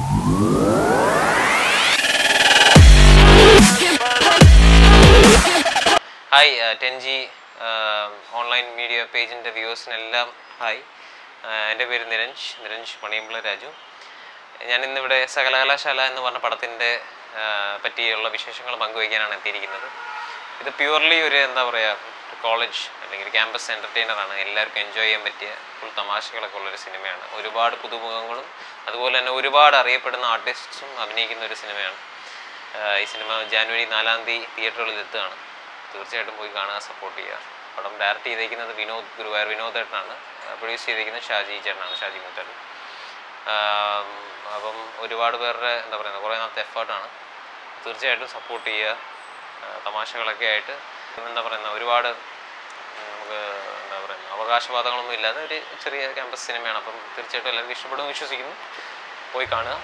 hi ten G online media പേജിൻ്റെ വ്യൂവേഴ്സിനെല്ലാം hi എൻ്റെ പേര് നിരഞ്ജ് നിരഞ്ജ് മണിയമ്പിള രാജു ഞാൻ ഇന്നിവിടെ സകലകലാശാല എന്ന് പറഞ്ഞ പടത്തിൻ്റെ പറ്റിയുള്ള വിശേഷങ്ങൾ പങ്കുവയ്ക്കാനാണ് എത്തിയിരിക്കുന്നത് ഇത് പ്യുവർലി ഒരു എന്താ പറയുക കോളേജ് അല്ലെങ്കിൽ ക്യാമ്പസ് എൻ്റർടൈനറാണ് എല്ലാവർക്കും എൻജോയ് ചെയ്യാൻ പറ്റിയ ഫുൾ തമാശകളൊക്കെ ഉള്ളൊരു സിനിമയാണ് ഒരുപാട് പുതുമുഖങ്ങളും അതുപോലെ തന്നെ ഒരുപാട് അറിയപ്പെടുന്ന ആർട്ടിസ്റ്റും അഭിനയിക്കുന്ന ഒരു സിനിമയാണ് ആഹ് ഈ സിനിമ ജാനുവരി നാലാം തീയതി തിയേറ്ററുകളിൽ എത്തുകയാണ് തീർച്ചയായിട്ടും പോയി കാണുക സപ്പോർട്ട് ചെയ്യുക പടം ഡയറക്റ്റ് ചെയ്തേക്കുന്നത് വിനോദ് ഗുരുവായൂർ വിനോദ് ഏട്ടനാണ് പ്രൊഡ്യൂസ് ചെയ്തേക്കുന്നത് ഷാജി ചേട്ടനാണ് ഷാജി മുത്തേട്ടൻ ആം, അപ്പം ഒരുപാട് പേരുടെ എന്താ പറയുക കുറേ നാളത്തെ എഫേർട്ടാണ് തീർച്ചയായിട്ടും സപ്പോർട്ട് ചെയ്യുക ആ, തമാശകളൊക്കെ ആയിട്ട് എന്താ പറയുക ഒരുപാട് ഉം, നമുക്ക് എന്താ പറയുക അവകാശവാദങ്ങളൊന്നും ഇല്ലാതെ ഒരു ചെറിയ ക്യാമ്പസ് സിനിമയാണ് അപ്പം തീർച്ചയായിട്ടും എല്ലാവർക്കും ഇഷ്ടപ്പെടുമെന്ന് വിശ്വസിക്കുന്നു പോയി കാണുക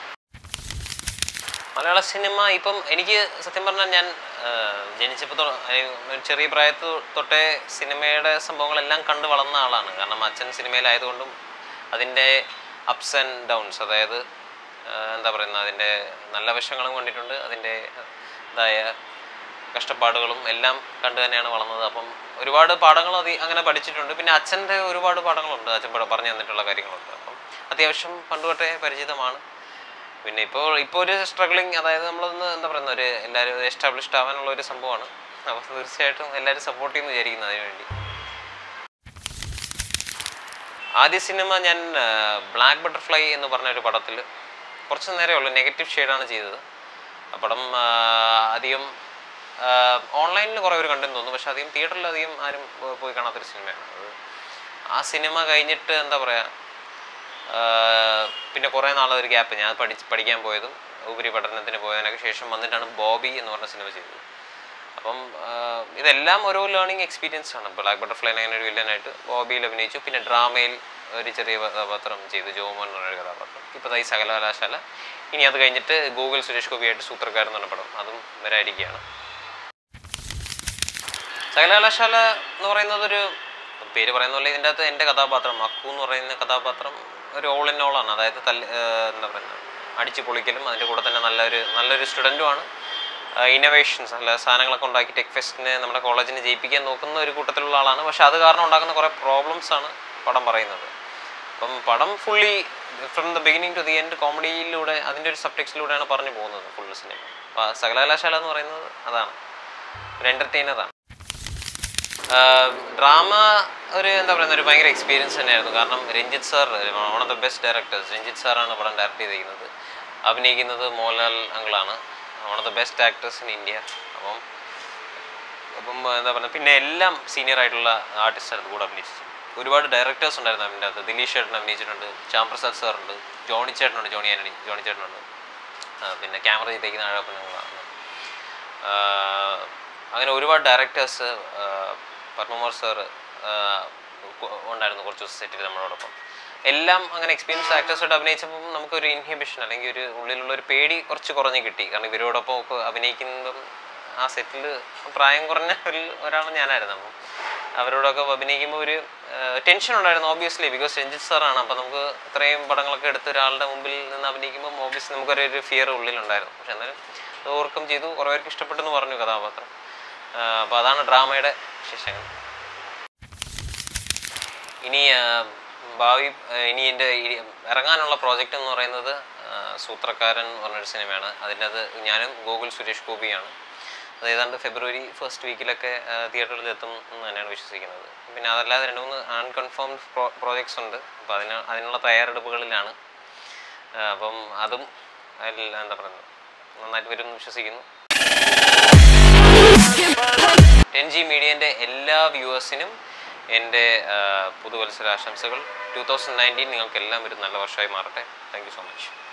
മലയാള സിനിമ ഇപ്പം എനിക്ക് സത്യം പറഞ്ഞാൽ ഞാൻ ജനിച്ചപ്പോൾ തൊ- ഏഹ് ഒരു ചെറിയ പ്രായത്തിൽ തൊട്ടേ സിനിമയുടെ സംഭവങ്ങളെല്ലാം കണ്ട് വളർന്ന ആളാണ് കാരണം അച്ഛൻ സിനിമയിലായതുകൊണ്ടും അതിൻ്റെ അപ്സ് ആൻഡ് ഡൗൺസ് അതായത് ആഹ് എന്താ പറയുന്നത് അതിൻ്റെ നല്ല വശങ്ങളും കണ്ടിട്ടുണ്ട് അതിൻ്റെ ഇതായ കഷ്ടപ്പാടുകളും എല്ലാം കണ്ടു തന്നെയാണ് വളർന്നത് അപ്പം ഒരുപാട് പാഠങ്ങൾ അത് അങ്ങനെ പഠിച്ചിട്ടുണ്ട് പിന്നെ അച്ഛൻ്റെ ഒരുപാട് പാഠങ്ങളുണ്ട് അച്ഛൻ പ- പറഞ്ഞു തന്നിട്ടുള്ള കാര്യങ്ങളുണ്ട് അപ്പം അത്യാവശ്യം പണ്ട് തൊട്ടേ പരിചിതമാണ് പിന്നെ ഇപ്പോൾ ഇപ്പോൾ ഒരു സ്ട്രഗ്ലിങ് അതായത് നമ്മളൊന്ന് എന്താ പറയുന്ന ഒരു എല്ലാവരും എസ്റ്റാബ്ലിഷ്ഡ് ആവാനുള്ള ഒരു സംഭവമാണ് അപ്പോൾ തീർച്ചയായിട്ടും എല്ലാവരും സപ്പോർട്ട് ചെയ്യുന്നു വിചാരിക്കുന്നു അതിനു വേണ്ടി ആദ്യ സിനിമ ഞാൻ ബ്ലാക്ക് ബട്ടർഫ്ലൈ എന്ന് പറഞ്ഞ ഒരു പടത്തിൽ കുറച്ച് നേരമേ ഉള്ളൂ നെഗറ്റീവ് ഷെയ്ഡാണ് ചെയ്തത് ആ പടം ആ, അധികം ഓൺലൈനിൽ കുറേ പേര് കണ്ടെന്ന് തോന്നുന്നു പക്ഷെ അധികം തിയേറ്ററിൽ അധികം ആരും പോ- പോയി കാണാത്തൊരു സിനിമയാണ് അത് ആ സിനിമ കഴിഞ്ഞിട്ട് എന്താ പറയുക ആഹ് പിന്നെ കുറേ നാളെ ഒരു ഗ്യാപ്പ് ഞാൻ പഠിച്ച് പഠിക്കാൻ പോയതും ഉപരിപഠനത്തിന് പോയതിനൊക്കെ ശേഷം വന്നിട്ടാണ് ബോബി എന്ന് പറഞ്ഞ സിനിമ ചെയ്തത് അപ്പം ആഹ് ഇതെല്ലാം ഓരോ ലേണിംഗ് എക്സ്പീരിയൻസ് ആണ് ബ്ലാക്ക് ബട്ടർഫ്ലൈ അങ്ങനെ ഒരു വില്ലനായിട്ട് ബോബിയിൽ അഭിനയിച്ചു പിന്നെ ഡ്രാമയിൽ ഒരു ചെറിയ കഥാപാത്രം ചെയ്തു ജോമോൻ എന്ന് പറഞ്ഞൊരു കഥാപാത്രം ഇപ്പോൾ ഈ സകലകലാശാല ഇനി അത് കഴിഞ്ഞിട്ട് ഗൂഗിൾ സുരേഷ് ഗോപിയായിട്ട് സൂത്രക്കാരൻ എന്ന് പറഞ്ഞ പടം അതും വരാതിരിക്കുകയാണ് സകലകലാശാല എന്ന് പറയുന്നത് ഒരു പേര് പറയുന്ന പോലെ ഇതിൻ്റെ അകത്ത് എൻ്റെ കഥാപാത്രം അക്കു എന്ന് പറയുന്ന കഥാപാത്രം ഒരു ഓൾ ഇൻ ഓൾ ആണ് അതായത് തല്ല് ഏഹ് എന്താ പറയുന്നത് അടിച്ചു പൊളിക്കലും അതിൻ്റെ കൂടെ തന്നെ നല്ലൊരു നല്ലൊരു സ്റ്റുഡൻറ്റുമാണ് ഇന്നോവേഷൻസ് അല്ല സാധനങ്ങളൊക്കെ ഉണ്ടാക്കി ടെക് ഫെസ്റ്റിന് നമ്മുടെ കോളേജിനെ ജയിപ്പിക്കാൻ നോക്കുന്ന ഒരു കൂട്ടത്തിലുള്ള ആളാണ് പക്ഷെ അത് കാരണം ഉണ്ടാക്കുന്ന കുറേ പ്രോബ്ലംസ് ആണ് പടം പറയുന്നത് അപ്പം പടം fully from the beginning to the end കോമഡിയിലൂടെ അതിൻ്റെ ഒരു സബ്ടെക്സ്റ്റിലൂടെയാണ് പറഞ്ഞു പോകുന്നത് ഫുൾ സിനിമ അപ്പോൾ സകലകലാശാല എന്ന് പറയുന്നത് അതാണ് ഒരു എൻ്റർടൈനറാണ് ഡ്രാമ ഒരു എന്താ പറയുക ഒരു ഭയങ്കര എക്സ്പീരിയൻസ് തന്നെയായിരുന്നു കാരണം Ranjith sir one of the best directors Ranjith സാറാണ് പടം ഡയറക്റ്റ് ചെയ്തിരിക്കുന്നത് അഭിനയിക്കുന്നത് മോഹൻലാൽ അങ്കിളാണ് one of the best actors in India അപ്പം അപ്പം എന്താ പറയുക പിന്നെ എല്ലാം സീനിയർ ആയിട്ടുള്ള ആർട്ടിസ്റ്റാണ് കൂടെ അഭിനയിച്ചത് ഒരുപാട് ഡയറക്ടേഴ്സ് ഉണ്ടായിരുന്നു അതിൻ്റെ അകത്ത് ദിലീഷ് ചേട്ടൻ അഭിനയിച്ചിട്ടുണ്ട് ശ്യാംപ്രസാദ് സാറുണ്ട് ജോണി ചേട്ടനുണ്ട് ജോണി ആന്റണി ജോണി ചേട്ടനുണ്ട് ആ, പിന്നെ ക്യാമറ ചെയ്തേക്കുന്ന അഴപ്പനങ്ങളാണ് ആഹ് അങ്ങനെ ഒരുപാട് ഡയറക്ടേഴ്സ് പത്മകുമാർ സാർ ഉണ്ടായിരുന്നു കുറച്ച് ദിവസം സെറ്റിൽ നമ്മളോടൊപ്പം എല്ലാം അങ്ങനെ എക്സ്പീരിയൻസ് ആക്ടേഴ്സായിട്ട് അഭിനയിച്ചപ്പം നമുക്കൊരു ഇൻഹിബിഷൻ അല്ലെങ്കിൽ ഒരു ഉള്ളിലുള്ള ഒരു പേടി കുറച്ച് കുറഞ്ഞ് കിട്ടി കാരണം ഇവരോടൊപ്പം ഒക്കെ അഭിനയിക്കുമ്പം ആ സെറ്റിൽ പ്രായം കുറഞ്ഞ ഒരു ഒരാൾ ഞാനായിരുന്നു അപ്പം അവരോടൊക്കെ അഭിനയിക്കുമ്പോൾ ഒരു ടെൻഷൻ ഉണ്ടായിരുന്നു ഓബിയസ്ലി ബിക്കോസ് രഞ്ജിത്ത് സാറാണ് അപ്പം നമുക്ക് ഇത്രയും പടങ്ങളൊക്കെ എടുത്ത് ഒരാളുടെ മുമ്പിൽ നിന്ന് അഭിനയിക്കുമ്പോൾ ഓബിയസ്ലി നമുക്കൊരു ഒരു ഫിയർ ഉള്ളിലുണ്ടായിരുന്നു പക്ഷെ എന്നാലും അത് ഓവർകം ചെയ്തു കുറേ പേർക്ക് ഇഷ്ടപ്പെട്ടെന്ന് പറഞ്ഞു കഥാപാത്രം അപ്പോൾ അതാണ് ഡ്രാമയുടെ വിശേഷങ്ങൾ ഇനി ആ, ഭാവി ആ, ഇനി എൻ്റെ ഈ- ഇറങ്ങാനുള്ള പ്രോജക്റ്റ് എന്ന് പറയുന്നത് ആ, സൂത്രക്കാരൻ എന്ന് പറഞ്ഞൊരു സിനിമയാണ് അതിൻ്റെ അത് ഞാനും ഗോകുൽ സുരേഷ് ഗോപിയാണ് അത് ഏതാണ്ട് ഫെബ്രുവരി ഫസ്റ്റ് വീക്കിലൊക്കെ തിയേറ്ററിൽ എത്തും എന്ന് തന്നെയാണ് വിശ്വസിക്കുന്നത് പിന്നെ അതല്ലാതെ രണ്ട് മൂന്ന് അൺകൺഫേംഡ് പ്രോജക്ട്സ് ഉണ്ട് അപ്പോൾ അതിന് അതിനുള്ള തയ്യാറെടുപ്പുകളിലാണ് ആ, അപ്പം അതും അതിൽ എന്താ പറയുന്നത് നന്നായിട്ട് വരും എന്ന് വിശ്വസിക്കുന്നു ടെൻ ജി മീഡിയൻ്റെ എല്ലാ വ്യൂവേഴ്സിനും എൻ്റെ പുതുവത്സര ആശംസകൾ ടു തൗസൻഡ് നയൻറ്റീൻ നിങ്ങൾക്ക് എല്ലാം ഒരു നല്ല വർഷമായി മാറട്ടെ താങ്ക് യു സോ മച്ച്